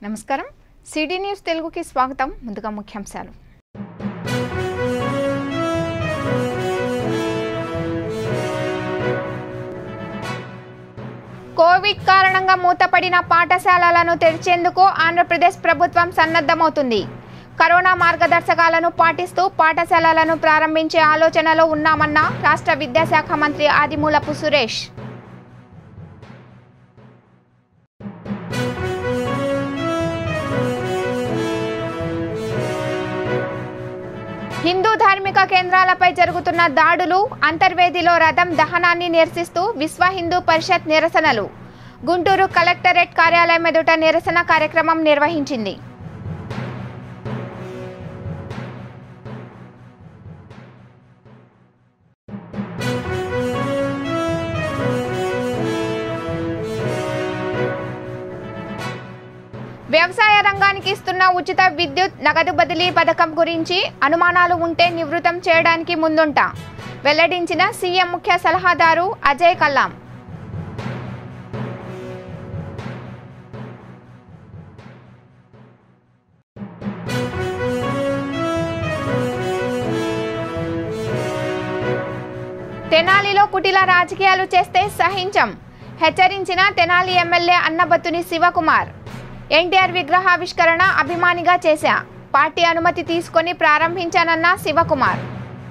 నమస్కారం city news తెలుగుకి స్వాగతం ముందుగా ముఖ్యాంశాలు కోవిడ్ కారణంగా మూతపడిన పాఠశాలలను తెరిచేందుకు ఆంధ్రప్రదేశ్ ప్రభుత్వం సన్నద్ధమవుతుంది కరోనా మార్గదర్శకాలను పాటిస్తూ పాఠశాలలను ప్రారంభించే ఆలోచనలో ఉన్నామన్న రాష్ట్ర విద్యాశాఖ మంత్రి ఆదిమూలపు సురేష్ హిందూ ధార్మిక కేంద్రాలపై జరుగుతున్న దాడులు అంతర్వేదిలో రథం దహనాన్ని నిరసిస్తూ విశ్వ హిందూ పరిషత్ నిరసనలు గుంటూరు కలెక్టరేట్ కార్యాలయం ఎదుట నిరసన కార్యక్రమం నిర్వహించింది వ్యవసాయ రంగానికి ఇస్తున్న ఉచిత విద్యుత్ నగదు బదిలీ పథకం గురించి అనుమానాలు ఉంటే నివృత్తం చేయడానికి ముందుంటా వెల్లడించిన సీఎం ముఖ్య సలహాదారు అజయ్ కల్లాం తెనాలిలో కుటిల రాజకీయాలు చేస్తే సహించం హెచ్చరించిన తెనాలి ఎమ్మెల్యే అన్నబత్తుని శివకుమార్ ఎన్టీఆర్ విగ్రహావిష్కరణ అభిమానిగా చేశా పార్టీ అనుమతి తీసుకొని ప్రారంభించానన్న శివకుమార్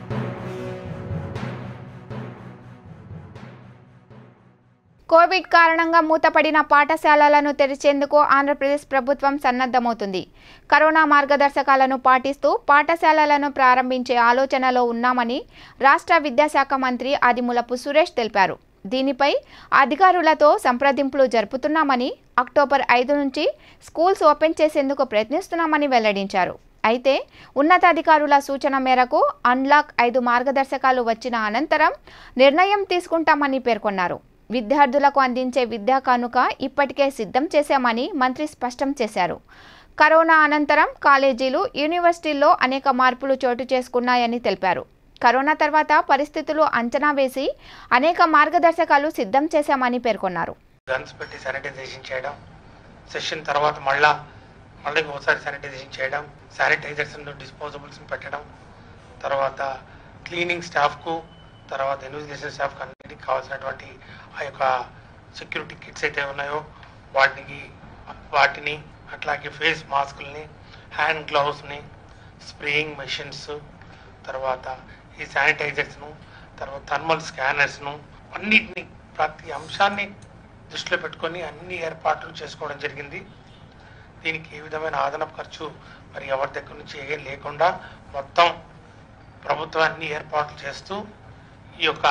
కోవిడ్ కారణంగా మూతపడిన పాఠశాలలను తెరిచేందుకు ఆంధ్రప్రదేశ్ ప్రభుత్వం సన్నద్ధమవుతుంది కరోనా మార్గదర్శకాలను పాటిస్తూ పాఠశాలలను ప్రారంభించే ఆలోచనలో ఉన్నామని రాష్ట్ర విద్యాశాఖ మంత్రి ఆదిమూలపు సురేష్ తెలిపారు దీనిపై అధికారులతో సంప్రదింపులు జరుపుతున్నామని అక్టోబర్ ఐదు నుంచి స్కూల్స్ ఓపెన్ చేసేందుకు ప్రయత్నిస్తున్నామని వెల్లడించారు అయితే ఉన్నతాధికారుల సూచన మేరకు అన్లాక్ ఐదు మార్గదర్శకాలు వచ్చిన అనంతరం నిర్ణయం తీసుకుంటామని పేర్కొన్నారు విద్యార్థులకు అందించే విద్యా కానుక ఇప్పటికే సిద్ధం చేశామని మంత్రి స్పష్టం చేశారు కరోనా అనంతరం కాలేజీలు యూనివర్సిటీల్లో అనేక మార్పులు చోటు చేసుకున్నాయని తెలిపారు కరోనా తర్వాత పరిస్థితులు అంచనా వేసి అనేక మార్గదర్శకాలు సిద్ధం చేశామని పేర్కొన్నారు గన్స్ పెట్టి శానిటైజేషన్ చేయడం సెషన్ తర్వాత మళ్ళా మళ్ళీ ఒకసారి శానిటైజేషన్ చేయడం శానిటైజర్స్ డిస్పోజబుల్స్ పెట్టడం తర్వాత క్లీనింగ్ స్టాఫ్కు తర్వాత ఇన్వెస్టిగేషన్ స్టాఫ్కి అన్నిటికి కావాల్సినటువంటి ఆ యొక్క సెక్యూరిటీ కిట్స్ అయితే ఉన్నాయో వాటికి వాటిని అట్లాగే ఫేస్ మాస్కుల్ని హ్యాండ్ గ్లౌస్ని స్ప్రేయింగ్ మెషిన్స్ తర్వాత ఈ శానిటైజర్స్ను తర్వాత థర్మల్ స్కానర్స్ను అన్నిటిని ప్రతి అంశాన్ని దృష్టిలో పెట్టుకొని అన్ని ఏర్పాట్లు చేసుకోవడం జరిగింది దీనికి ఏ విధమైన అదనపు ఖర్చు మరి ఎవరి దగ్గర నుంచి ఏం లేకుండా మొత్తం ప్రభుత్వం అన్ని ఏర్పాట్లు చేస్తూ ఈ యొక్క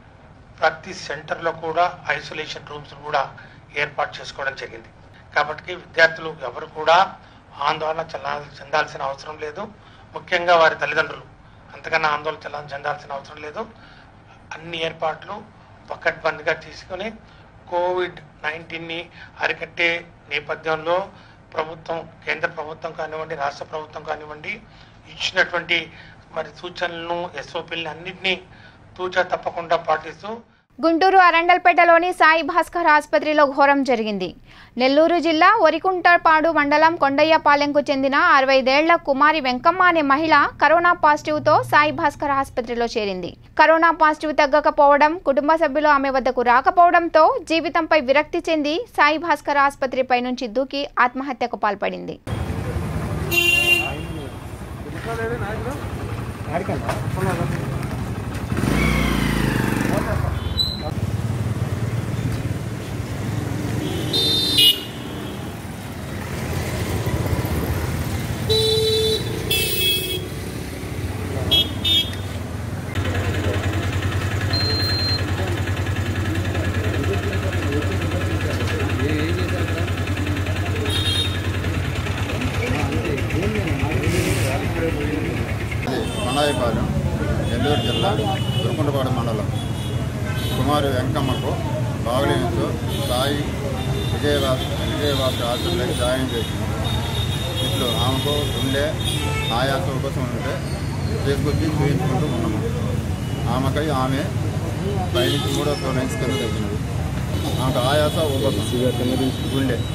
ప్రతి సెంటర్లో కూడా ఐసోలేషన్ రూమ్స్ కూడా ఏర్పాటు చేసుకోవడం జరిగింది కాబట్టి విద్యార్థులు ఎవరు కూడా ఆందోళన చెందా చెందాల్సిన అవసరం లేదు ముఖ్యంగా వారి తల్లిదండ్రులు అంతకన్నా ఆందోళన చెందా చెందాల్సిన అవసరం లేదు అన్ని ఏర్పాట్లు పకడ్బందీగా తీసుకొని కోవిడ్ నైన్టీన్ని అరికట్టే నేపథ్యంలో ప్రభుత్వం కేంద్ర ప్రభుత్వం కానివ్వండి రాష్ట్ర ప్రభుత్వం కానివ్వండి ఇచ్చినటువంటి మరి సూచనలను ఎస్ఓపీలని అన్నింటినీ తూచా తప్పకుండా పాటిస్తూ గుంటూరు అరండల్పేటలోని సాయి భాస్కర్ ఆసుపత్రిలో ఘోరం జరిగింది నెల్లూరు జిల్లా ఒరికుంటపాడు మండలం కొండయ్యపాలెంకు చెందిన అరవైదేళ్ల కుమారి వెంకమ్మ అనే మహిళ కరోనా పాజిటివ్తో సాయి భాస్కర్ ఆసుపత్రిలో చేరింది కరోనా పాజిటివ్ తగ్గకపోవడం కుటుంబ సభ్యులు ఆమె వద్దకు రాకపోవడంతో జీవితంపై విరక్తి చెంది సాయి భాస్కర్ ఆసుపత్రిపై నుంచి దూకి ఆత్మహత్యకు పాల్పడింది ఇది కొండాయిపాలెం నెల్లూరు జిల్లా దుర్కొండపాడు మండలం కుమారి వెంకమ్మకు బాగలేనితో సాయి విజయవాస విజయవాస హాస్పిటల్కి జాయిన్ చేసింది ఇప్పుడు ఆమెకు గుండె ఆయాస ఉపసం ఉంటే తీసుకొచ్చి చూపించుకుంటూ ఉన్నాము ఆమెకై ఆమె పైనుంచి మూడో ఫ్లోర్ నుంచి కింద తగ్గినది ఆమెకు ఆయాస ఉపసం గుండె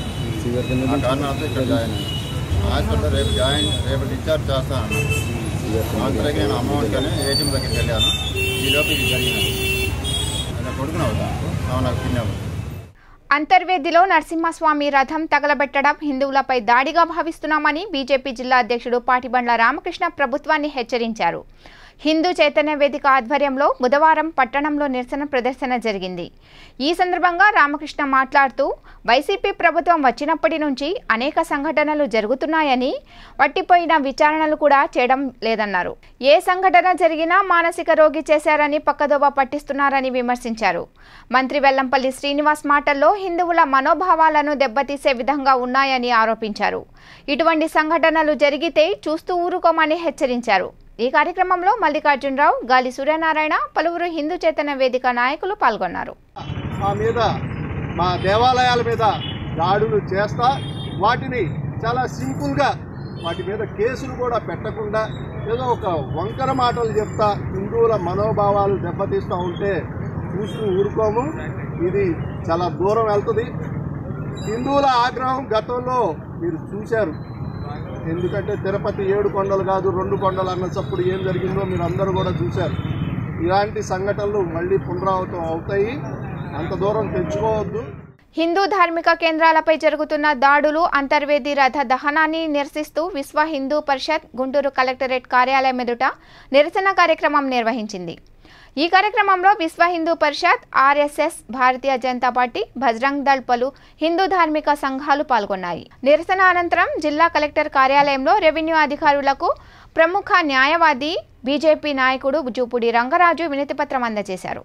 ఆ కారణాలతో ఇక్కడ జాయిన్ అయ్యాను హాస్పిటల్లో రేపు జాయిన్ రేపు డిశ్చార్జ్ చేస్తానన్నాను హాస్పిటల్కి నేను అమౌంట్ కానీ ఏటీఎం దగ్గరికి వెళ్ళాను ఈలోపు ఇది జరిగినది నేను కొడుకుని అవుతాను అవును నాకు పిన్ని అవుతాను అంతర్వేదిలో నరసింహస్వామి రథం తగలబెట్టడం హిందువులపై దాడిగా భావిస్తున్నామని బీజేపీ జిల్లా అధ్యక్షుడు పాటిబండ్ల రామకృష్ణ ప్రభుత్వాన్ని హెచ్చరించారు హిందూ చైతన్య వేదిక ఆధ్వర్యంలో బుధవారం పట్టణంలో నిరసన ప్రదర్శన జరిగింది ఈ సందర్భంగా రామకృష్ణ మాట్లాడుతూ వైసీపీ ప్రభుత్వం వచ్చినప్పటి నుంచి అనేక సంఘటనలు జరుగుతున్నాయని వట్టిపోయిన విచారణలు కూడా చేయడం లేదన్నారు ఏ సంఘటన జరిగినా మానసిక రోగి చేశారని పక్కదోవ పట్టిస్తున్నారని విమర్శించారు మంత్రి వెల్లంపల్లి శ్రీనివాస్ మాటల్లో హిందువుల మనోభావాలను దెబ్బతీసే విధంగా ఉన్నాయని ఆరోపించారు ఇటువంటి సంఘటనలు జరిగితే చూస్తూ ఊరుకోమని హెచ్చరించారు ఈ కార్యక్రమంలో మల్లికార్జునరావు గాలి సూర్యనారాయణ పలువురు హిందూ చైతన్య వేదిక నాయకులు పాల్గొన్నారు మా మీద మా దేవాలయాల మీద దాడులు చేస్తా వాటిని చాలా సింపుల్గా వాటి మీద కేసులు కూడా పెట్టకుండా ఏదో ఒక వంకర మాటలు చెప్తా హిందువుల మనోభావాలు దెబ్బతీస్తూ ఉంటే చూస్తూ ఊరుకోము ఇది చాలా దూరం వెళ్తుంది హిందువుల ఆగ్రహం గతంలో మీరు చూశారు ఎందుకంటే తిరుపతి ఏడు కొండలు కాదు రెండు కొండలు అన్నప్పుడు ఏం జరిగిందో మీరు అందరూ కూడా చూశారు ఇలాంటి సంఘటనలు మళ్ళీ పునరావృతం అవుతాయి అంత దూరం తెచ్చుకోవద్దు హిందూ ధార్మిక కేంద్రాలపై జరుగుతున్న దాడులు అంతర్వేది రథ దహనాన్ని నిరసిస్తూ విశ్వ హిందూ పరిషత్ గుంటూరు కలెక్టరేట్ కార్యాలయం ఎదుట నిరసన కార్యక్రమం నిర్వహించింది ఈ కార్యక్రమంలో విశ్వ హిందూ పరిషత్ ఆర్ఎస్ఎస్ భారతీయ జనతా పార్టీ బజరంగ్ దళ్ పలు హిందూ ధార్మిక సంఘాలు పాల్గొన్నాయి నిరసన అనంతరం జిల్లా కలెక్టర్ కార్యాలయంలో రెవెన్యూ అధికారులకు ప్రముఖ న్యాయవాది బీజేపీ నాయకుడు జూపుడి రంగరాజు వినతిపత్రం అందజేశారు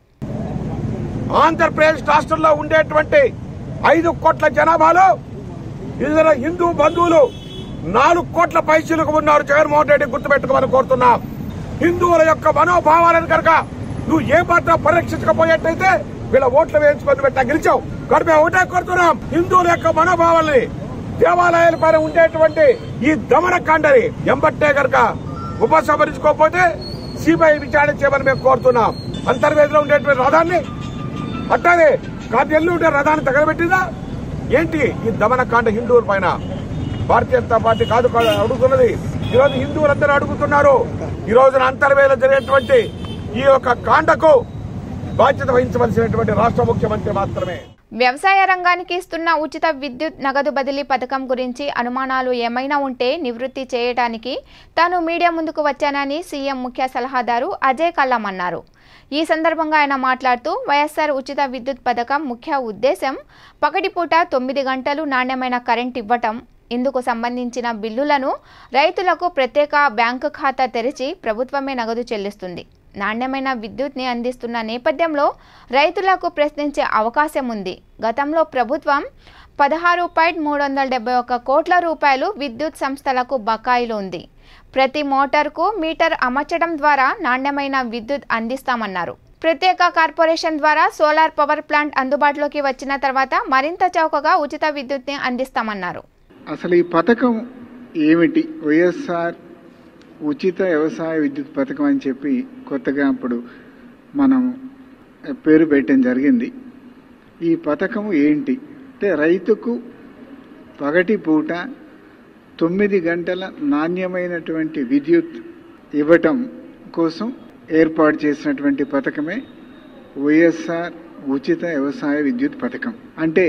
ఆంధ్రప్రదేశ్ రాష్ట్రంలో ఉండేటువంటి ఐదు కోట్ల జనాభాలో ఇతర హిందూ బంధువులు నాలుగు కోట్ల పైసలకు ఉన్నారు జగన్మోహన్ రెడ్డి గుర్తుపెట్టుకోమని కోరుతున్నాం హిందువుల యొక్క మనోభావాలను కనుక నువ్వు ఏ మాత్రం పరీక్షించకపోయేట్టయితే వీళ్ళ ఓట్లు వేయించుకొని పెట్టా గెలిచావు కాబట్టి మేము ఒకటే కోరుతున్నాం హిందువుల యొక్క మనోభావాల్ని దేవాలయాల పైన ఉండేటువంటి ఈ దమనకాండని ఎంబట్టే కనుక ఉపసంహరించుకోకపోతే సిబిఐ విచారణ చేయమని మేము కోరుతున్నాం అంతర్వేదిలో ఉండేటువంటి రథాన్ని అట్టాగే కాదు ఎల్లు ఉంటే రథాన్ని తగలబెట్టిందా ఏంటి ఈ దమనకాండ హిందువుల పైన భారతీయ జనతా పార్టీ కాదు కాదు అడుగుతున్నది ఈ రోజు హిందువులందరూ అడుగుతున్నారు ఈ రోజున అంతర్వేదిలో జరిగేటువంటి ఈ యొక్క కాండకు బాధ్యత వహించవలసినటువంటి రాష్ట్ర ముఖ్యమంత్రి మాత్రమే వ్యవసాయ రంగానికి ఇస్తున్న ఉచిత విద్యుత్ నగదు బదిలీ పథకం గురించి అనుమానాలు ఏమైనా ఉంటే నివృత్తి చేయడానికి తాను మీడియా ముందుకు వచ్చానని సీఎం ముఖ్య సలహాదారు అజయ్ కల్లం అన్నారు ఈ సందర్భంగా ఆయన మాట్లాడుతూ వైఎస్ఆర్ ఉచిత విద్యుత్ పథకం ముఖ్య ఉద్దేశం పగటిపూట తొమ్మిది గంటలు నాణ్యమైన కరెంట్ ఇవ్వటం ఇందుకు సంబంధించిన బిల్లులను రైతులకు ప్రత్యేక బ్యాంకు ఖాతా తెరిచి ప్రభుత్వమే నగదు చెల్లిస్తుంది నాణ్యమైన విద్యుత్ని అందిస్తున్న నేపథ్యంలో రైతులకు ప్రశ్నించే అవకాశం ఉంది గతంలో ప్రభుత్వం పదహారు పాయింట్ మూడు వందల డెబ్బై ఒక్క కోట్ల రూపాయలు విద్యుత్ సంస్థలకు బకాయిలు ఉంది ప్రతి మోటార్కు మీటర్ అమర్చడం ద్వారా నాణ్యమైన విద్యుత్ అందిస్తామన్నారు ప్రత్యేక కార్పొరేషన్ ద్వారా సోలార్ పవర్ ప్లాంట్ అందుబాటులోకి వచ్చిన తర్వాత మరింత చౌకగా ఉచిత విద్యుత్ని అందిస్తామన్నారు అసలు ఈ పథకం ఏమిటి వైఎస్ఆర్ ఉచిత వ్యవసాయ విద్యుత్ పథకం అని చెప్పి కొత్తగా అప్పుడు మనం పేరు పెట్టడం జరిగింది ఈ పథకం ఏంటి అంటే రైతుకు పగటి పూట తొమ్మిది గంటల నాణ్యమైనటువంటి విద్యుత్ ఇవ్వటం కోసం ఏర్పాటు చేసినటువంటి పథకమే వైఎస్ఆర్ ఉచిత వ్యవసాయ విద్యుత్ పథకం అంటే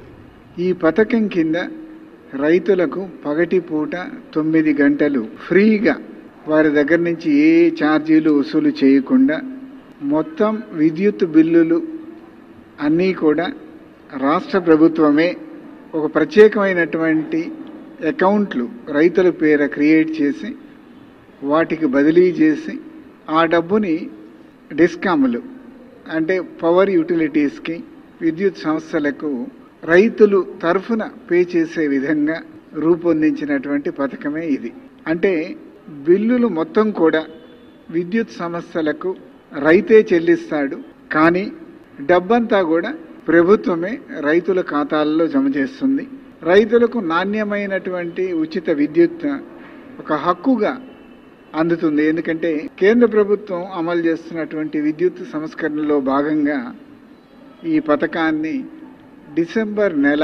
ఈ పథకం కింద రైతులకు పగటి పూట తొమ్మిది గంటలు ఫ్రీగా వారి దగ్గర నుంచి ఏ ఛార్జీలు వసూలు చేయకుండా మొత్తం విద్యుత్ బిల్లులు అన్నీ కూడా రాష్ట్ర ప్రభుత్వమే ఒక ప్రత్యేకమైనటువంటి అకౌంట్లు రైతుల పేర క్రియేట్ చేసి వాటికి బదిలీ చేసి ఆ డబ్బుని డిస్కాములు అంటే పవర్ యూటిలిటీస్కి విద్యుత్ సంస్థలకు రైతులు తరఫున పే చేసే విధంగా రూపొందించినటువంటి పథకమే ఇది అంటే బిల్లులు మొత్తం కూడా విద్యుత్ సంస్థలకు రైతే చెల్లిస్తాడు కానీ డబ్బంతా కూడా ప్రభుత్వమే రైతుల ఖాతాల్లో జమ చేస్తుంది రైతులకు నాణ్యమైనటువంటి ఉచిత విద్యుత్ ఒక హక్కుగా అందుతుంది ఎందుకంటే కేంద్ర ప్రభుత్వం అమలు చేస్తున్నటువంటి విద్యుత్ సంస్కరణలో భాగంగా ఈ పథకాన్ని డిసెంబర్ నెల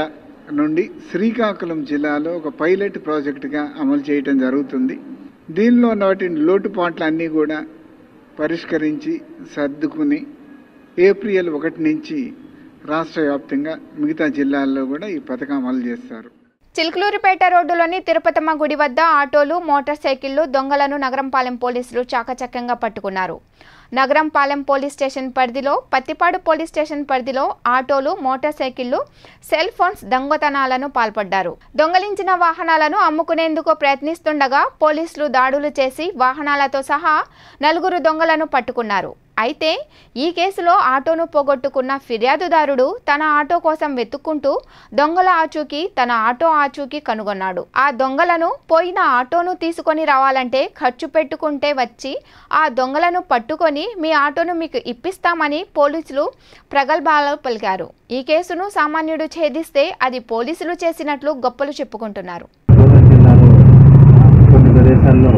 నుండి శ్రీకాకుళం జిల్లాలో ఒక పైలట్ ప్రాజెక్టుగా అమలు చేయటం జరుగుతుంది దీనిలో వాటిని లోటుపాట్లన్నీ కూడా పరిష్కరించి సర్దుకుని ఏప్రిల్ ఒకటి నుంచి రాష్ట్ర వ్యాప్తంగా మిగతా జిల్లాల్లో కూడా ఈ పథకం అమలు చేస్తారు చిలుకలూరిపేట రోడ్డులోని తిరుపతమ్మ గుడి వద్ద ఆటోలు మోటార్ సైకిళ్లు దొంగలను నగరంపాలెం పోలీసులు చాకచక్యంగా పట్టుకున్నారు నగరంపాలెం పోలీస్ స్టేషన్ పరిధిలో పత్తిపాడు పోలీస్ స్టేషన్ పరిధిలో ఆటోలు మోటార్ సైకిళ్లు సెల్ ఫోన్స్ దొంగతనాలను పాల్పడ్డారు దొంగలించిన వాహనాలను అమ్ముకునేందుకు ప్రయత్నిస్తుండగా పోలీసులు దాడులు చేసి వాహనాలతో సహా నలుగురు దొంగలను పట్టుకున్నారు అయితే ఈ కేసులో ఆటోను పోగొట్టుకున్న ఫిర్యాదుదారుడు తన ఆటో కోసం వెతుక్కుంటూ దొంగల ఆచూకీ తన ఆటో ఆచూకీ కనుగొన్నాడు ఆ దొంగలను పోయిన ఆటోను తీసుకొని రావాలంటే ఖర్చు పెట్టుకుంటే వచ్చి ఆ దొంగలను పట్టుకొని మీ ఆటోను మీకు ఇప్పిస్తామని పోలీసులు ప్రగల్భాలు పలికారు ఈ కేసును సామాన్యుడు ఛేదిస్తే అది పోలీసులు చేసినట్లు గొప్పలు చెప్పుకుంటున్నారు గోదావరి జిల్లాలో కొన్ని ప్రదేశాల్లో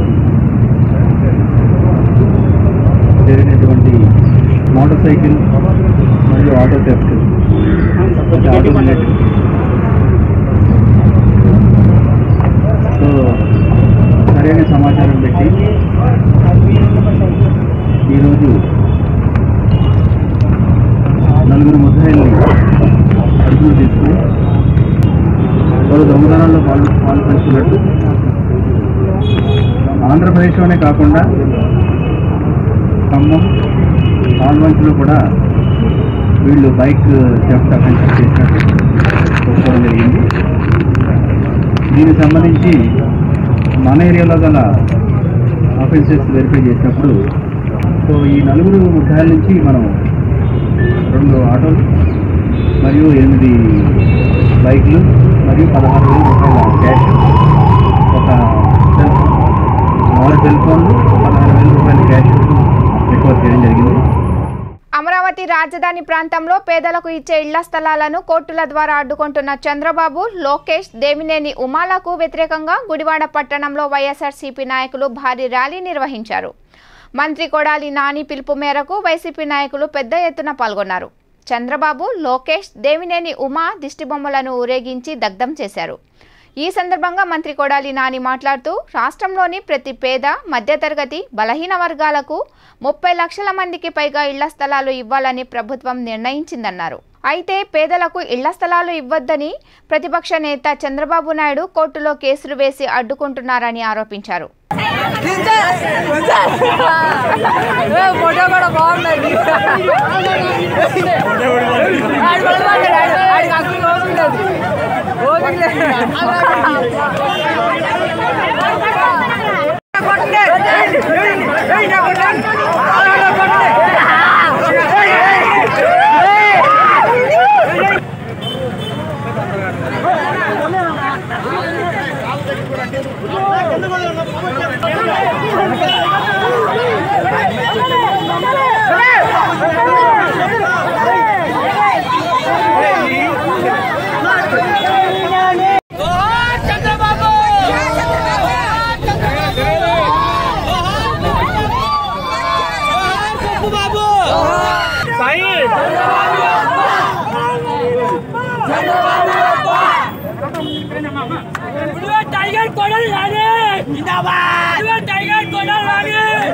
జరిగినటువంటి మోటార్ సైకిల్ మరియు ఆటో థెఫ్ట్ అంటే ఆటో రిలేటెడ్ సో సరైన సమాచారం పెట్టి ఈరోజు నలుగురు ముద్దాయిల్ని అదుపులో తీసుకుని వారు దొంగతనాల్లో పాల్గొ పాల్పంచుకున్నట్టు ఆంధ్రప్రదేశ్లోనే కాకుండా ఖమ్మం పాల్వంచులో కూడా వీళ్ళు బైక్ థెఫ్ట్ అఫెన్సెస్ చేసినట్టు తెలుసుకోవడం జరిగింది దీనికి సంబంధించి మన ఏరియాలో గల అఫెన్సెస్ వెరిఫై చేసినప్పుడు సో ఈ నలుగురు ముద్దాయిల నుంచి మనం రెండు ఆటోలు మరియు ఎనిమిది బైక్లు మరియు పదహారు వేల రూపాయల క్యాష్ ఒక సెల్ ఆరు సెల్ ఫోన్లు పదహారు వేల రూపాయల క్యాష్ రికవర్ చేయడం జరిగింది అమరావతి రాజధాని ప్రాంతంలో పేదలకు ఇచ్చే ఇళ్ల స్థలాలను కోర్టుల ద్వారా అడ్డుకుంటున్న చంద్రబాబు లోకేష్ దేవినేని ఉమాలకు వ్యతిరేకంగా గుడివాడ పట్టణంలో వైఎస్ఆర్సీపీ నాయకులు భారీ ర్యాలీ నిర్వహించారు మంత్రి కొడాలి నాని పిలుపు మేరకు వైసీపీ నాయకులు పెద్ద ఎత్తున పాల్గొన్నారు చంద్రబాబు లోకేష్ దేవినేని ఉమా దిష్టిబొమ్మలను ఊరేగించి దగ్ధం చేశారు ఈ సందర్భంగా మంత్రి కొడాలి నాని మాట్లాడుతూ రాష్ట్రంలోని ప్రతి పేద మధ్యతరగతి బలహీన వర్గాలకు ముప్పై లక్షల మందికి పైగా ఇళ్ల స్థలాలు ఇవ్వాలని ప్రభుత్వం నిర్ణయించిందన్నారు అయితే పేదలకు ఇళ్ల స్థలాలు ఇవ్వొద్దని ప్రతిపక్ష నేత చంద్రబాబు నాయుడు కోర్టులో కేసులు వేసి అడ్డుకుంటున్నారని ఆరోపించారు ఫోటో కూడా బాగుందండి ఆడు పడమన్నాడు, ఆడు- ఆడికి అసలు ఓపిక లేదు. ఓపిక లేదు. కొట్టండి. ఏయ్, నా కొట్టండి. నా కొట్టండి. టైగర్ కొడాలి రాని టైగర్ కొడాలి రాని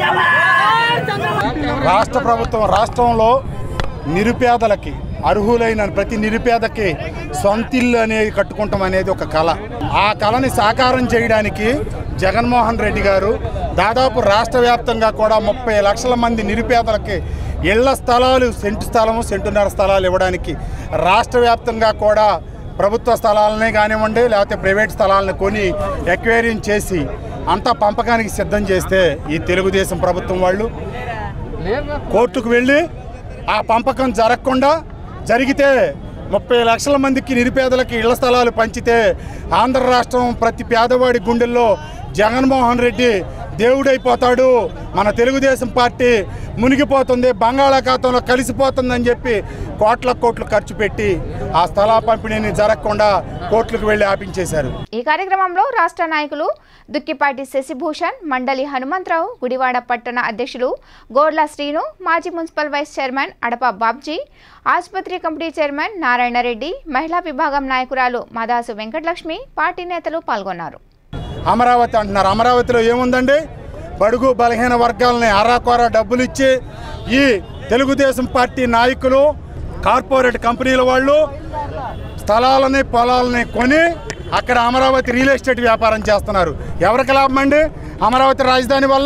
రాష్ట్ర ప్రభుత్వం రాష్ట్రంలో నిరుపేదలకి అర్హులైన ప్రతి నిరుపేదకి సొంతిల్లు అనేది కట్టుకుంటాం అనేది ఒక కళ ఆ కళని సాకారం చేయడానికి జగన్మోహన్ రెడ్డి గారు దాదాపు రాష్ట్ర వ్యాప్తంగా కూడా ముప్పై లక్షల మంది నిరుపేదలకి ఇళ్ల స్థలాలు సెంటు స్థలము సెంటున్నర స్థలాలు ఇవ్వడానికి రాష్ట్ర వ్యాప్తంగా కూడా ప్రభుత్వ స్థలాలనే కానివ్వండి లేకపోతే ప్రైవేట్ స్థలాలను కొని ఎక్వేరియం చేసి అంతా పంపకానికి సిద్ధం చేస్తే ఈ తెలుగుదేశం ప్రభుత్వం వాళ్ళు కోర్టుకు వెళ్ళి ఆ పంపకం జరగకుండా జరిగితే ముప్పై లక్షల మందికి నిరుపేదలకి ఇళ్ల స్థలాలు పంచితే ఆంధ్ర రాష్ట్రం ప్రతి పేదవాడి గుండెల్లో జగన్మోహన్ రెడ్డి దేవుడైపోతాడు మన తెలుగుదేశం పార్టీ మునిగిపోతుంది బంగాళాఖాతంలో కలిసిపోతుందని చెప్పి కోట్ల కోట్లు ఖర్చు పెట్టి ఆ స్థల పంపిణీని జరగకుండా కోర్టులకు వెళ్ళి ఆపించేశారు ఈ కార్యక్రమంలో రాష్ట్ర నాయకులు దుక్కిపాటి శశిభూషణ్ మండలి హనుమంతరావు గుడివాడ పట్టణ అధ్యక్షులు గోర్ల శ్రీను మాజీ municipal vice chairman Adapa Babji ఆసుపత్రి కమిటీ చైర్మన్ నారాయణరెడ్డి మహిళా విభాగం నాయకురాలు మదాసు వెంకటలక్ష్మి పార్టీ నేతలు పాల్గొన్నారు అమరావతి అంటున్నారు అమరావతిలో ఏముందండి బడుగు బలహీన వర్గాలని అరాకొర డబ్బులు ఇచ్చి ఈ తెలుగుదేశం పార్టీ నాయకులు కార్పొరేట్ కంపెనీల వాళ్ళు స్థలాలని పొలాలని కొని అక్కడ అమరావతి రియల్ ఎస్టేట్ వ్యాపారం చేస్తున్నారు ఎవరికి లాభం అండి అమరావతి రాజధాని వల్ల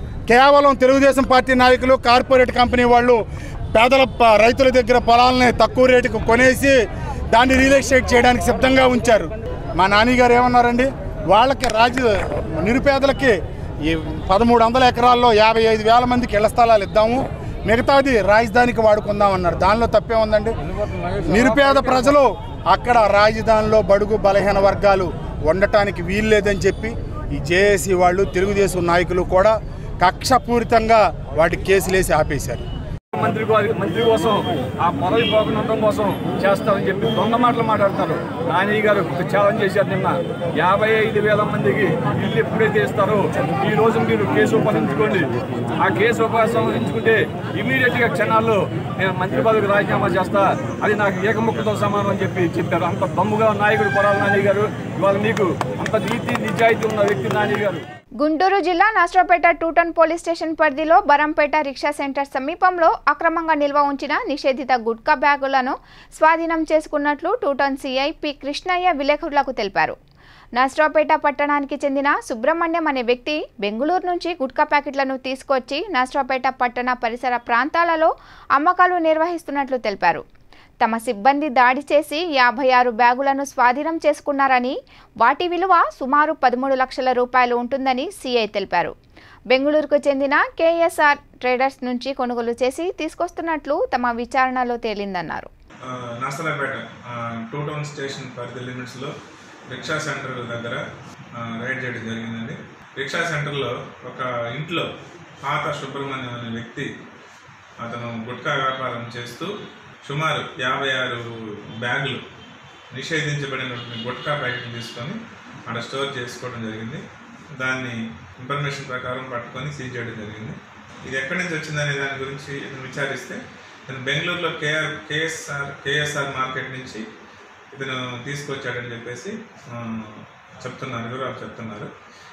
కేవలం తెలుగుదేశం పార్టీ నాయకులు కార్పొరేట్ కంపెనీ వాళ్ళు పేదల ప- రైతుల దగ్గర పొలాలని తక్కువ రేటుకు కొనేసి దాన్ని రియల్ ఎస్టేట్ చేయడానికి సిద్ధంగా ఉంచారు మా నాన్నగారు ఏమన్నారండి వాళ్ళకి రాజ నిరుపేదలకి ఈ పదమూడు వందల ఎకరాల్లో యాభై ఐదు వేల మందికి ఇళ్ల స్థలాలు ఇద్దాము మిగతాది రాజధానికి వాడుకుందాం అన్నారు దానిలో తప్పే ఉందండి నిరుపేద ప్రజలు అక్కడ రాజధానిలో బడుగు బలహీన వర్గాలు ఉండటానికి వీల్లేదని చెప్పి ఈ జేఏసీ వాళ్ళు తెలుగుదేశం నాయకులు కూడా కక్షపూరితంగా వాటికి కేసులేసి ఆపేశారు మంత్రి కో- మంత్రి కోసం ఆ పదవి పోకనందం కోసం చేస్తారని చెప్పి దొంగ మాటలు మాట్లాడతారు నాని గారు ఛాలెంజ్ చేశారు నిన్న యాభై ఐదు వేల మందికి ఇల్లు ఎప్పుడైతే ఇస్తారో ఈ రోజు మీరు కేసు ఉపయోగించుకోండి ఆ కేసు ఉపయోగించుకుంటే ఇమీడియట్ గా క్షణాల్లో నేను మంత్రి పదవికి రాజీనామా చేస్తా అది నాకు ఏకముఖతో సమానం అని చెప్పి చెప్పారు అంత దమ్ముగా నాయకుడు కొడాల నాని గారు ఇవాళ మీకు అంత నీతి నిజాయితీ ఉన్న వ్యక్తి నాని గారు గుంటూరు జిల్లా నష్టపేట టూటన్ పోలీస్ స్టేషన్ పరిధిలో బరంపేట రిక్షా సెంటర్ సమీపంలో అక్రమంగా నిల్వ ఉంచిన నిషేధిత గుట్కా బ్యాగులను స్వాధీనం చేసుకున్నట్లు టూటన్ సిఐ పి కృష్ణయ్య విలేకరులకు తెలిపారు నష్టపేట పట్టణానికి చెందిన సుబ్రహ్మణ్యం అనే వ్యక్తి బెంగుళూరు నుంచి గుట్కా ప్యాకెట్లను తీసుకొచ్చి నష్టపేట పట్టణ పరిసర ప్రాంతాలలో అమ్మకాలు నిర్వహిస్తున్నట్లు తెలిపారు తమ సిబ్బంది దాడి చేసి యాభై ఆరు బ్యాగులను స్వాధీనం చేసుకున్నారని వాటి విలువ సుమారు పదమూడు లక్షల రూపాయలు ఉంటుందని సీఐ తెలిపారు బెంగళూరుకు చెందిన కేఎస్ఆర్ ట్రేడర్స్ నుంచి కొనుగోలు చేసి తీసుకొస్తున్నట్లు తమ విచారణలో తేలిందన్నారు ఆ, నర్సరాపేట ఆ, టూ టౌన్ స్టేషన్ పరిధి లిమిట్స్లో రిక్షా సెంటర్ దగ్గర ఆ, రైడ్ చేయడం జరిగిందండి రిక్షా సెంటర్లో ఒక ఇంట్లో పాత సుబ్రహ్మణ్యం అనే వ్యక్తి అతను గుట్కా వ్యాపారం చేస్తూ సుమారు యాభై ఆరు బ్యాగులు నిషేధించబడినటువంటి గుట్కా ప్యాకెట్లు తీసుకొని అక్కడ స్టోర్ చేసుకోవడం జరిగింది దాన్ని ఇన్ఫర్మేషన్ ప్రకారం పట్టుకొని సీజ్ చేయడం జరిగింది ఇది ఎక్కడి నుంచి వచ్చిందనే దాని గురించి ఇతను విచారిస్తే ఇతను బెంగళూరులో కేఆర్ కేఎస్ఆర్ కేఎస్ఆర్ మార్కెట్ నుంచి ఇతను తీసుకొచ్చాడని చెప్పేసి ఆ, చెప్తున్నారు వివరాలు చెప్తున్నారు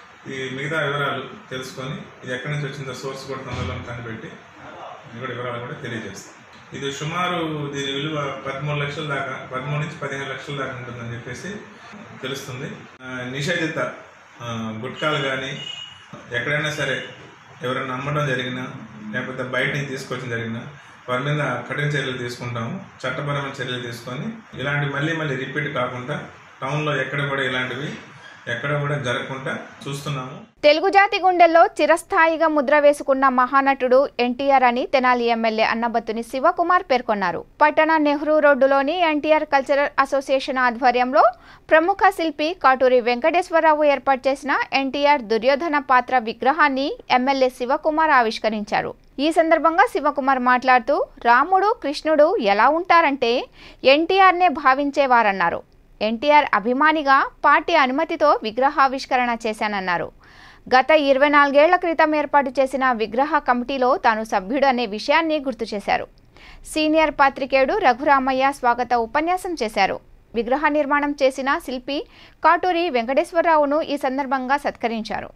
ఈ మిగతా వివరాలు తెలుసుకొని ఇది ఎక్కడి నుంచి వచ్చిందో సోర్స్ కూడా తొందరలో కనిపెట్టి ఇది కూడా వివరాలు కూడా తెలియజేస్తాం ఇది సుమారు దీని విలువ పదమూడు లక్షల దాకా పదమూడు నుంచి పదిహేను లక్షల దాకా ఉంటుందని చెప్పేసి తెలుస్తుంది ఆ, నిషేధిత ఆ, గుట్కాలు కానీ ఎక్కడైనా సరే ఎవరైనా అమ్మడం జరిగినా లేకపోతే బయట నుంచి తీసుకొచ్చిన జరిగినా వారి మీద కఠిన చర్యలు తీసుకుంటాము చట్టపరమైన చర్యలు తీసుకొని ఇలాంటి మళ్ళీ మళ్ళీ రిపీట్ కాకుండా టౌన్లో ఎక్కడ కూడా ఇలాంటివి ఎక్కడ కూడా జరగకుండా చూస్తున్నాము తెలుగు జాతి గుండెల్లో చిరస్థాయిగా ముద్ర వేసుకున్న మహానటుడు ఎన్టీఆర్ అని తెనాలి ఎమ్మెల్యే అన్నబత్తుని శివకుమార్ పేర్కొన్నారు పట్టణ నెహ్రూ రోడ్డులోని ఎన్టీఆర్ కల్చరల్ అసోసియేషన్ ఆధ్వర్యంలో ప్రముఖ శిల్పి కాటూరి వెంకటేశ్వరరావు ఏర్పాటు చేసిన ఎన్టీఆర్ దుర్యోధన పాత్ర విగ్రహాన్ని ఎమ్మెల్యే శివకుమార్ ఆవిష్కరించారు ఈ సందర్భంగా శివకుమార్ మాట్లాడుతూ రాముడు కృష్ణుడు ఎలా ఉంటారంటే ఎన్టీఆర్నే భావించేవారన్నారు ఎన్టీఆర్ అభిమానిగా పార్టీ అనుమతితో విగ్రహావిష్కరణ చేశానన్నారు గత ఇరవై నాలుగేళ్ల క్రితం ఏర్పాటు చేసిన విగ్రహ కమిటీలో తాను సభ్యుడు అనే విషయాన్ని గుర్తు చేశారు సీనియర్ పాత్రికేయుడు రఘురామయ్య స్వాగత ఉపన్యాసం చేశారు విగ్రహ నిర్మాణం చేసిన శిల్పి కాటూరి వెంకటేశ్వరరావును ఈ సందర్భంగా సత్కరించారు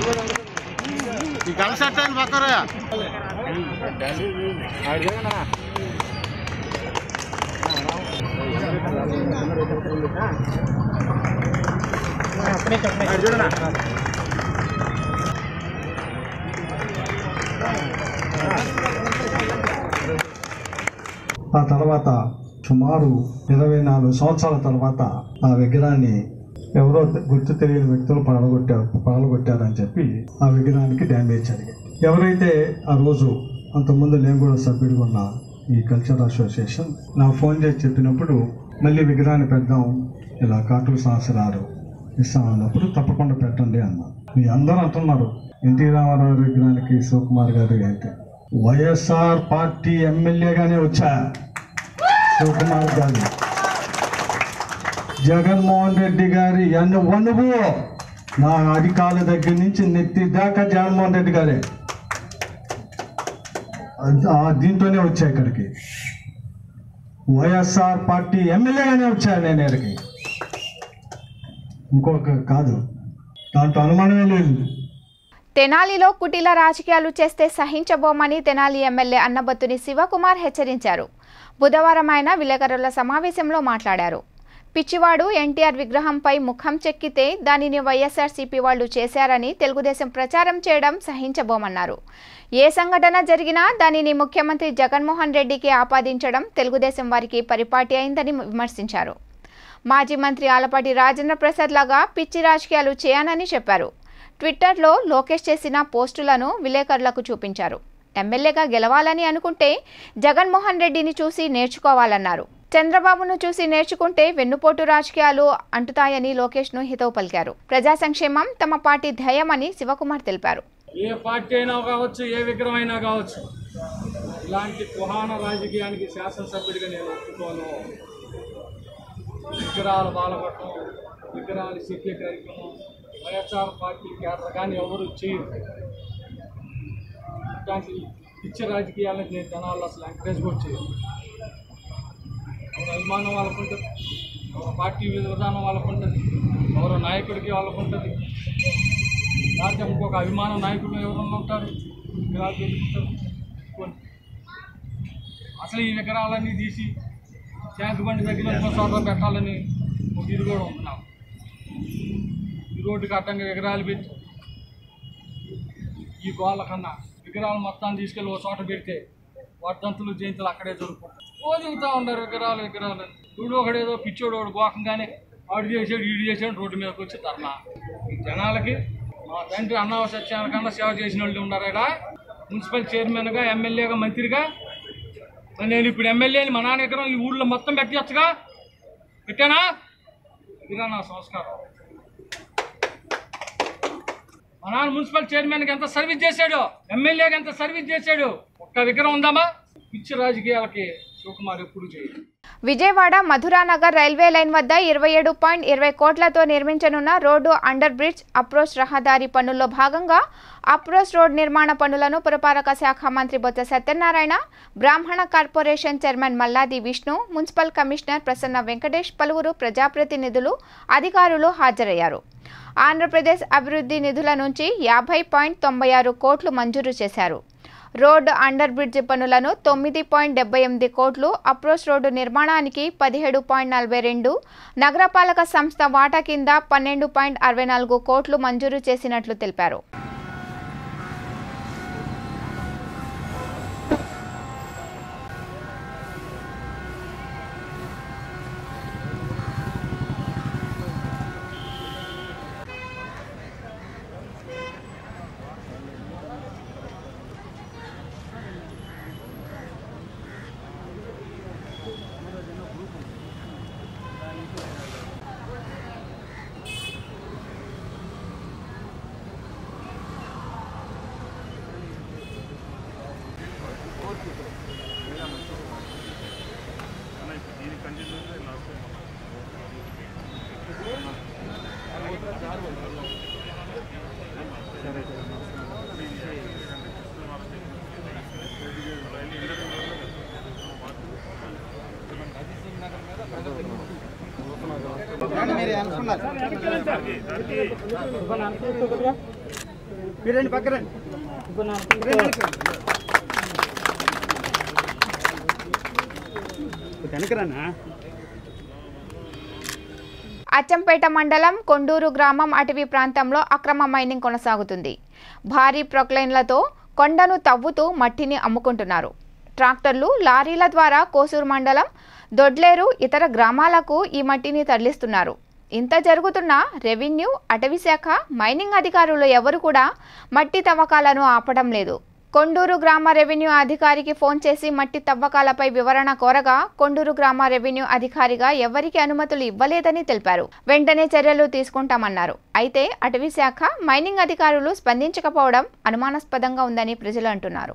ఆ తర్వాత సుమారు ఇరవై నాలుగు సంవత్సరాల తర్వాత ఆ విగ్రహాన్ని ఎవరో గుర్తు తెలియని వ్యక్తులు పగలగొట్టారు పగలగొట్టారని చెప్పి ఆ విగ్రహానికి డ్యామేజ్ జరిగింది ఎవరైతే ఆ రోజు అంతకుముందు నేను కూడా సభ్యుడిగా ఉన్న ఈ కల్చర్ అసోసియేషన్ నాకు ఫోన్ చేసి చెప్పినప్పుడు మళ్ళీ విగ్రహాన్ని పెడదాం ఇలా కాటూరు సంవత్సరాలు ఇస్తామన్నప్పుడు తప్పకుండా పెట్టండి అన్నారు మీ అందరూ అంటున్నారు ఎన్టీ రామారావు విగ్రహానికి శివకుమార్ గారు అయితే వైఎస్ఆర్ పార్టీ ఎమ్మెల్యేగానే వచ్చా శివకుమార్ గారు జగన్మోహన్ రెడ్డి గారి ఎన్ను వనువు నా అధికారుల దగ్గర నుంచి నెత్తి దాకా జగన్మోహన్ రెడ్డి గారే అది- ఆ దీంతోనే వచ్చా ఇక్కడికి వైఎస్ఆర్ పార్టీ ఎమ్మెల్యేగానే వచ్చాను నేను ఇక్కడికి ఇంకొక కాదు దాంట్లో అనుమానమే లేదు తెనాలిలో కుటిల రాజకీయాలు చేస్తే సహించబోమని తెనాలి ఎమ్మెల్యే అన్నబత్తుని శివకుమార్ హెచ్చరించారు బుధవారం ఆయన విలేకరుల సమావేశంలో మాట్లాడారు పిచ్చివాడు ఎన్టీఆర్ విగ్రహంపై ముఖం చెక్కితే దానిని వైఎస్ఆర్సీపీ వాళ్ళు చేశారని తెలుగుదేశం ప్రచారం చేయడం సహించబోమన్నారు ఏ సంఘటన జరిగినా దానిని ముఖ్యమంత్రి జగన్మోహన్ రెడ్డికి ఆపాదించడం తెలుగుదేశం వారికి పరిపాటి అయిందని విమర్శించారు మాజీ మంత్రి ఆలపాటి రాజేంద్ర ప్రసాద్ లాగా పిచ్చి రాజకీయాలు చేయనని చెప్పారు ట్విట్టర్లో లోకేష్ చేసిన పోస్టులను విలేకరులకు చూపించారు ఎమ్మెల్యేగా గెలవాలని అనుకుంటే జగన్మోహన్ రెడ్డిని చూసి నేర్చుకోవాలన్నారు చంద్రబాబును చూసి నేర్చుకుంటే వెన్నుపోటు రాజకీయాలు అంటుతాయని లోకేష్ను హితవు పలికారు ప్రజా సంక్షేమం తమ పార్టీ ధ్యేయమని శివకుమార్ తెలిపారు ఏ పార్టీ అయినా కావచ్చు ఏ విగ్రహం అయినా కావచ్చు ఇలాంటి కుహాన రాజకీయానికి శాసనసభ్యుడిగా నేను ఒప్పుకోను విగ్రహాలు బాలపడటం విగ్రహాలు చెక్కే కార్యక్రమం వైఎస్ఆర్ పార్టీ కేడర్ కానీ ఎవరు చేయరు ఇట్లాంటి పిచ్చి రాజకీయాలకు నేను జనాలు అసలు ఎంకరేజ్ కూడా చేయను ఎవరు అభిమానం వాళ్ళకు ఉంటుంది ఎవరు పార్టీ విధానం వాళ్ళకు ఉంటుంది ఎవరు నాయకుడికి వాళ్ళకు ఉంటుంది లేకపోతే ఇంకొక అభిమాన నాయకుడు ఎవరన్నా ఉంటారు విగ్రహాలు పెట్టుకుంటారు కొన్ని. అసలు ఈ విగ్రహాలన్నీ తీసి ట్యాంక్ బండి దగ్గర ఇంకో చోట పెట్టాలని ఒక ఇది కూడా ఉంది నాకు ఈ రోడ్డుకి అడ్డంగా విగ్రహాలు పెట్టి ఈ గోళ్ళ కన్నా విగ్రహాలు మొత్తాన్ని తీసుకెళ్ళి ఒక చోట పెడితే వర్ధంతులు జయంతులు అక్కడే దొరుకుతాయి ఓ దిగుతూ ఉన్నారు విగ్రహాలు విగ్రహాలు వీడు ఒకడు ఏదో పిచ్చోడు వాడు గోకంగానే వాడు చేసాడు వీడు చేసాడు రోడ్డు మీదకి వచ్చి ధర్నా ఈ జనాలకి మా తండ్రి అన్నవ సత్యాన కన్నా సేవ చేసిన వాళ్ళు ఉన్నారు ఇక్కడ మున్సిపల్ చైర్మన్గా ఎమ్మెల్యేగా మంత్రిగా మరి నేను ఇప్పుడు ఎమ్మెల్యేని మా నాన్న విగ్రహం ఈ ఊళ్ళో మొత్తం పెట్టచ్చగా పెట్టానా ఇదా నా సంస్కారం మా నాన్న మున్సిపల్ చైర్మన్కి ఎంత సర్వీస్ చేశాడు ఎమ్మెల్యేకి ఎంత సర్వీస్ చేశాడు ఒక్క విగ్రహం ఉందామా పిచ్చి రాజకీయాలకి శివకుమార్ ఎప్పుడు చేయడు విజయవాడ మధురానగర్ రైల్వే లైన్ వద్ద ఇరవై ఏడు పాయింట్ ఇరవై కోట్లతో నిర్మించనున్న రోడ్డు అండర్ బ్రిడ్జ్ అప్రోచ్ రహదారి పనుల్లో భాగంగా అప్రోచ్ రోడ్ నిర్మాణ పనులను పురపాలక శాఖ మంత్రి Botsa Satyanarayana Brahmana corporation chairman Malladi Vishnu municipal commissioner Prasanna Venkatesh పలువురు ప్రజాప్రతినిధులు అధికారులు హాజరయ్యారు ఆంధ్రప్రదేశ్ అభివృద్ధి నిధుల నుంచి యాభై పాయింట్ తొంభై ఆరు కోట్లు మంజూరు చేశారు రోడ్డు అండర్ బ్రిడ్జ్ పనులను తొమ్మిది పాయింట్ డెబ్బై ఎనిమిది కోట్లు అప్రోచ్ రోడ్డు నిర్మాణానికి పదిహేడు పాయింట్ నలభై రెండు నగరపాలక సంస్థ వాటా కింద పన్నెండు పాయింట్ అరవై నాలుగు కోట్లు మంజూరు చేసినట్లు తెలిపారు మీరండి పక్కరండి వెనకరానా అచ్చంపేట మండలం కొండూరు గ్రామం అటవీ ప్రాంతంలో అక్రమ మైనింగ్ కొనసాగుతుంది భారీ ప్రొక్లైన్లతో కొండను తవ్వుతూ మట్టిని అమ్ముకుంటున్నారు ట్రాక్టర్లు లారీల ద్వారా కోసూరు మండలం దొడ్లేరు ఇతర గ్రామాలకు ఈ మట్టిని తరలిస్తున్నారు ఇంత జరుగుతున్నా రెవెన్యూ అటవీ శాఖ మైనింగ్ అధికారులు ఎవరు కూడా మట్టి తవ్వకాలను ఆపడం లేదు కొండూరు గ్రామ రెవెన్యూ అధికారికి ఫోన్ చేసి మట్టి తవ్వకాలపై వివరణ కోరగా కొండూరు గ్రామ రెవెన్యూ అధికారిగా ఎవరికి అనుమతులు ఇవ్వలేదని తెలిపారు వెంటనే చర్యలు తీసుకుంటామన్నారు అయితే అటవీ శాఖ మైనింగ్ అధికారులు స్పందించకపోవడం అనుమానాస్పదంగా ఉందని ప్రజలు అంటున్నారు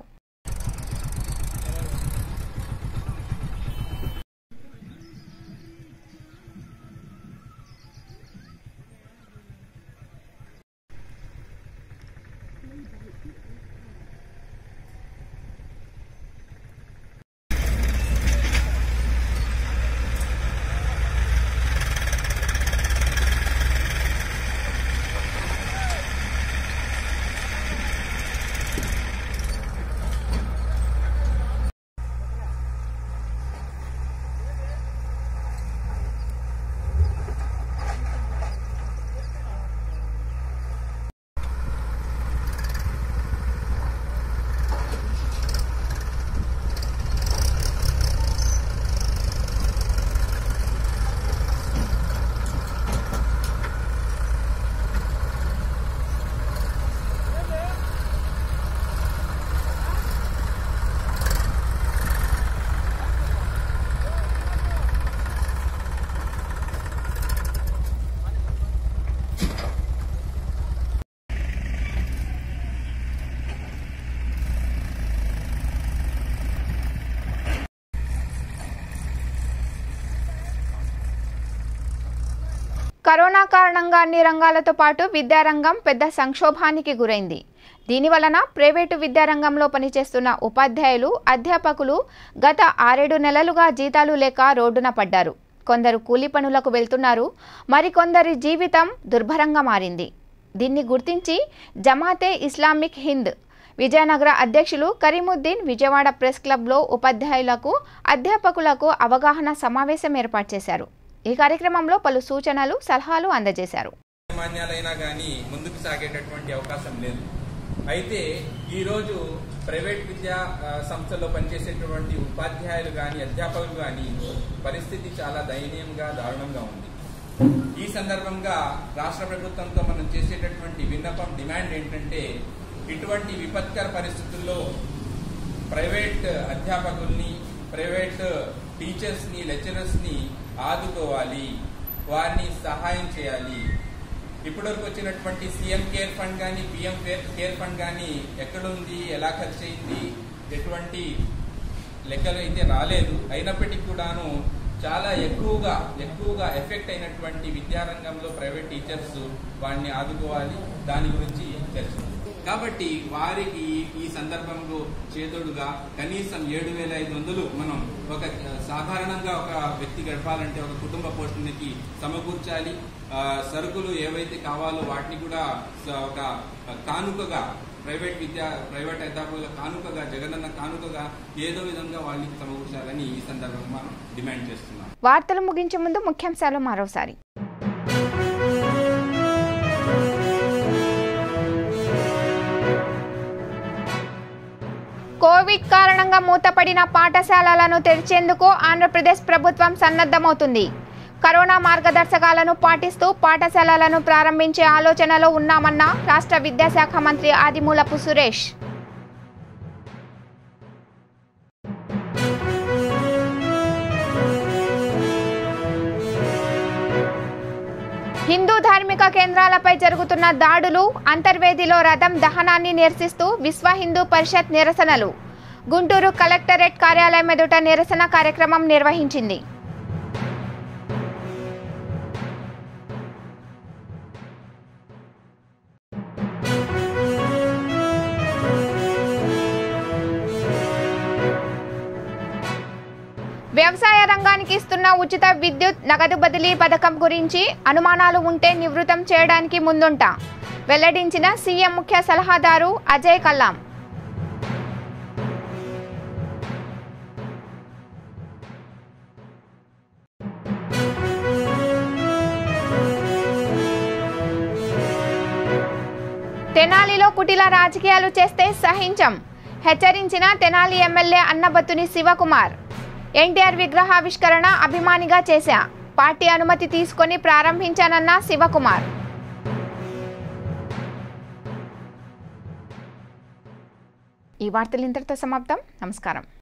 కరోనా కారణంగా అన్ని రంగాలతో పాటు విద్యారంగం పెద్ద సంక్షోభానికి గురైంది దీని వలన ప్రైవేటు విద్యారంగంలో పనిచేస్తున్న ఉపాధ్యాయులు అధ్యాపకులు గత ఆరేడు నెలలుగా జీతాలు లేక రోడ్డున పడ్డారు కొందరు కూలి పనులకు వెళ్తున్నారు మరికొందరి జీవితం దుర్భరంగా మారింది దీన్ని గుర్తించి జమాతే ఇస్లామిక్ హింద్ విజయనగర అధ్యక్షులు కరీముద్దీన్ విజయవాడ ప్రెస్ క్లబ్లో ఉపాధ్యాయులకు అధ్యాపకులకు అవగాహన సమావేశం ఏర్పాటు చేశారు ఈ కార్యక్రమంలో పలు సూచనలు సలహాలు అందజేశారు మాన్యాలైనా కానీ ముందుకు సాగేటటువంటి అవకాశం లేదు అయితే ఈరోజు ప్రైవేట్ విద్యా ఆ, సంస్థల్లో పనిచేసేటటువంటి ఉపాధ్యాయులు కానీ అధ్యాపకులు కానీ పరిస్థితి చాలా దయనీయంగా దారుణంగా ఉంది ఈ సందర్భంగా రాష్ట్ర ప్రభుత్వంతో మనం చేసేటటువంటి విన్నపం డిమాండ్ ఏంటంటే ఇటువంటి విపత్కర పరిస్థితుల్లో ప్రైవేట్ అధ్యాపకుల్ని ప్రైవేట్ టీచర్స్ని లెక్చరర్స్ని ఆదుకోవాలి వారిని సహాయం చేయాలి ఇప్పటివరకు వచ్చినటువంటి సీఎం కేర్ ఫండ్ కానీ పిఎం కేర్ ఫండ్ కానీ ఎక్కడుంది ఎలా ఖర్చు అయింది ఎటువంటి లెక్కలు అయితే రాలేదు అయినప్పటికీ కూడాను చాలా ఎక్కువగా ఎక్కువగా ఎఫెక్ట్ అయినటువంటి విద్యారంగంలో ప్రైవేట్ టీచర్స్ వారిని ఆదుకోవాలి దాని గురించి చర్చించాలి కాబట్టి వారికి ఈ సందర్భంలో చేదోడుగా కనీసం ఏడు వేల ఐదు వందలు మనం ఒక ఆ, సాధారణంగా ఒక వ్యక్తి గడపాలంటే ఒక కుటుంబ పోషణకి సమకూర్చాలి ఆ, సరుకులు ఏవైతే కావాలో వాటిని కూడా స- ఒక కానుకగా ప్రైవేట్ విద్యా ప్రైవేట్ అధ్యాపకుల కానుకగా జగనన్న కానుకగా ఏదో విధంగా వాళ్ళకి సమకూర్చాలని ఈ సందర్భంగా మనం డిమాండ్ చేస్తున్నాం వార్తలు ముగించే ముందు ముఖ్యాంశాలు మరోసారి కోవిడ్ కారణంగా మూతపడిన పాఠశాలలను తెరిచేందుకు ఆంధ్రప్రదేశ్ ప్రభుత్వం సన్నద్ధమవుతుంది కరోనా మార్గదర్శకాలను పాటిస్తూ పాఠశాలలను ప్రారంభించే ఆలోచనలో ఉన్నామన్న రాష్ట్ర విద్యాశాఖ మంత్రి ఆదిమూలపు సురేష్ హిందూ ధార్మిక కేంద్రాలపై జరుగుతున్న దాడులు అంతర్వేదిలో రథం దహనాన్ని నిరసిస్తూ విశ్వ హిందూ పరిషత్ నిరసనలు గుంటూరు కలెక్టరేట్ కార్యాలయం ఎదుట నిరసన కార్యక్రమం నిర్వహించింది వ్యవసాయ రంగానికి ఇస్తున్న ఉచిత విద్యుత్ నగదు బదిలీ పథకం గురించి అనుమానాలు ఉంటే నివృత్తం చేయడానికి ముందుంటా వెల్లడించిన సీఎం ముఖ్య సలహాదారు అజయ్ కల్లాం తెనాలిలో కుటిల రాజకీయాలు చేస్తే సహించం హెచ్చరించిన తెనాలి ఎమ్మెల్యే అన్నబత్తుని శివకుమార్ ఎన్టీఆర్ విగ్రహావిష్కరణ అభిమానిగా చేశా పార్టీ అనుమతి తీసుకొని ప్రారంభించానన్న శివకుమార్ ఈ వార్తలు ఇంతటితో సమాప్తం నమస్కారం